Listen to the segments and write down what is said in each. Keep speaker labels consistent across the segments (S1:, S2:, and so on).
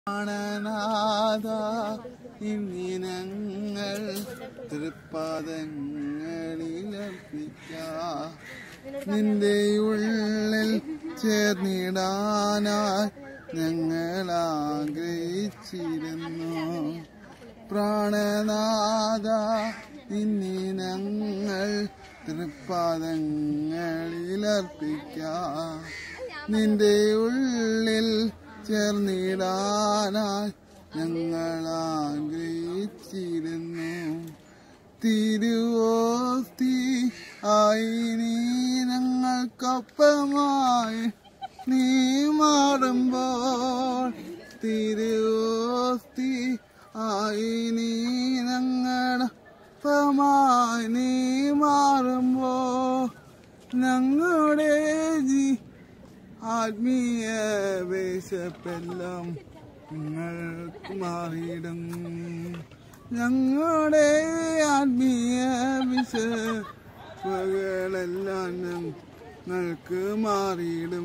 S1: പ്രാണനാഥ ഇന്നിനങ്ങൾ തൃപ്പാദങ്ങളിലർപ്പിക്കാം നിന്റെ ഉള്ളിൽ ചേർന്നിടാനായി ഞങ്ങൾ ആഗ്രഹിച്ചിരുന്നു പ്രാണനാഥ ഇന്നിനങ്ങൾ തൃപ്പാദങ്ങളിലർപ്പിക്കാം നിന്റെ ഉള്ളിൽ ചേർന്നിടാനായി ഞങ്ങൾ ആഗ്രഹിച്ചിരുന്നു തിരുവോസ്തി ആയി നീ ഞങ്ങൾക്കൊപ്പമായി നീ മാറുമ്പോൾ തിരുവോസ്തി ആയി നീ ഞങ്ങളൊപ്പമായി നീ മാറുമ്പോൾ ഞങ്ങളുടെ ജീ ആത്മീയ വിശപ്പെല്ലാം നിങ്ങൾക്ക് മാറിയിടും ഞങ്ങളുടെ ആത്മീയ വിശപ്പുകളെല്ലാം ഞങ്ങൾക്ക് മാറിയിടും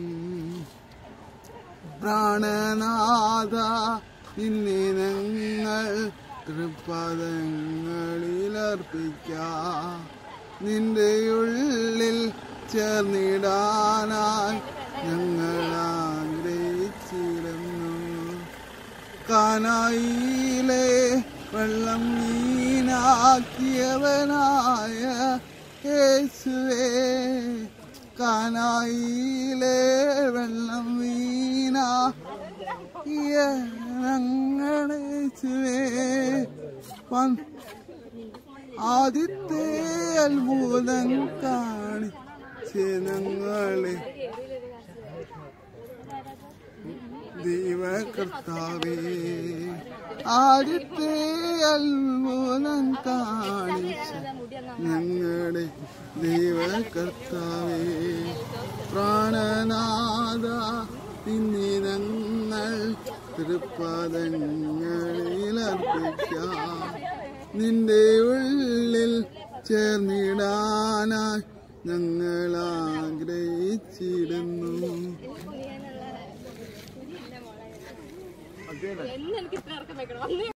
S1: പ്രാണനാഥ ഇന്ന് ഞങ്ങൾ തൃപ്പദങ്ങളിലർപ്പിക്കാം നിന്റെ ഉള്ളിൽ ചേർന്നിടാനായി ഞങ്ങൾ ആഗ്രഹിച്ചിരുന്നു കാനായിലെ വെള്ളം മീനാക്കിയവനായ യേശുവേ കാനായിലെ വെള്ളം വീണാക്കിയ ഞങ്ങളേശുവേ പൻ- ആദ്യത്തെ അത്ഭുതം കാണിച്ച് ഞങ്ങളെ ദൈവകർത്താവേ ആദ്യത്തെ അത്ഭുതം കാണിച്ച് ഞങ്ങളുടെ ദൈവകർത്താവേ പ്രാണനാഥ ഇന്നിനങ്ങൾ തൃപ്പദങ്ങളിൽ അർപ്പിക്കാം നിന്റെ ഉള്ളിൽ ചേർന്നിടാനായി ഞങ്ങൾ ആഗ്രഹിച്ചിരുന്നു
S2: എന്ന് എനിക്ക് ഇത്ര ഇറക്കം വെക്കണം